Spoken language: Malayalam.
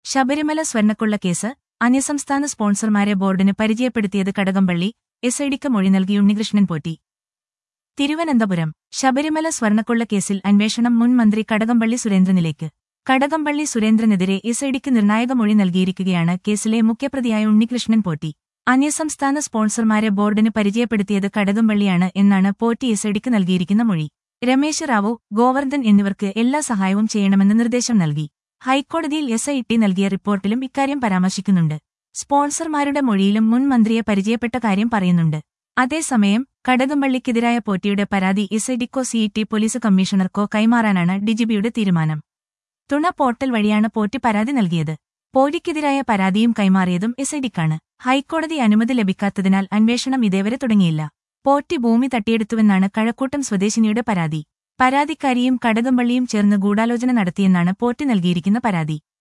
ശബരിമല സ്വർണ്ണക്കൊള്ള കേസ് അന്യസംസ്ഥാന സ്പോൺസർമാരെ ബോർഡിന് പരിചയപ്പെടുത്തിയത് കടകംപള്ളി എസ് ഐഡിക്ക് മൊഴി നൽകി ഉണ്ണികൃഷ്ണൻ പോറ്റി തിരുവനന്തപുരം ശബരിമല സ്വർണ്ണക്കൊള്ള കേസിൽ അന്വേഷണം മുൻ മന്ത്രി കടകംപള്ളി സുരേന്ദ്രനിലേക്ക് കടകംപള്ളി സുരേന്ദ്രനെതിരെ എസ് ഐഡിക്ക് നിർണായക മൊഴി നൽകിയിരിക്കുകയാണ് കേസിലെ മുഖ്യപ്രതിയായ ഉണ്ണികൃഷ്ണൻ പോറ്റി അന്യസംസ്ഥാന സ്പോൺസർമാരെ ബോർഡിന് പരിചയപ്പെടുത്തിയത് കടകംപള്ളിയാണ് എന്നാണ് പോറ്റി എസ് ഐഡിക്ക് നൽകിയിരിക്കുന്ന മൊഴി രമേശ് റാവു ഗോവർദ്ധൻ എന്നിവർക്ക് എല്ലാ സഹായവും ചെയ്യണമെന്ന് നിർദ്ദേശം നൽകി ഹൈക്കോടതിയിൽ എസ് ഐ ടി നൽകിയ റിപ്പോർട്ടിലും ഇക്കാര്യം പരാമർശിക്കുന്നുണ്ട് സ്പോൺസർമാരുടെ മൊഴിയിലും മുൻ മന്ത്രിയെ പരിചയപ്പെട്ട കാര്യം പറയുന്നുണ്ട് അതേസമയം കടകംപള്ളിക്കെതിരായ പോറ്റിയുടെ പരാതി എസ് ഐ ഡിക്കോ സിഇടി പോലീസ് കമ്മീഷണർക്കോ കൈമാറാനാണ് ഡിജിപിയുടെ തീരുമാനം തുണ പോർട്ടൽ വഴിയാണ് പോറ്റി പരാതി നൽകിയത് പോറ്റിക്കെതിരായ പരാതിയും കൈമാറിയതും എസ് ഐ ഡിക്കാണ് ഹൈക്കോടതി അനുമതി ലഭിക്കാത്തതിനാൽ അന്വേഷണം ഇതേവരെ തുടങ്ങിയില്ല പോറ്റി ഭൂമി തട്ടിയെടുത്തുവെന്നാണ് കഴക്കൂട്ടം സ്വദേശിനിയുടെ പരാതി പരാതിക്കാരിയും കടകംപള്ളിയും ചേർന്ന് ഗൂഢാലോചന നടത്തിയെന്നാണ് പോറ്റി നൽകിയിരിക്കുന്ന പരാതി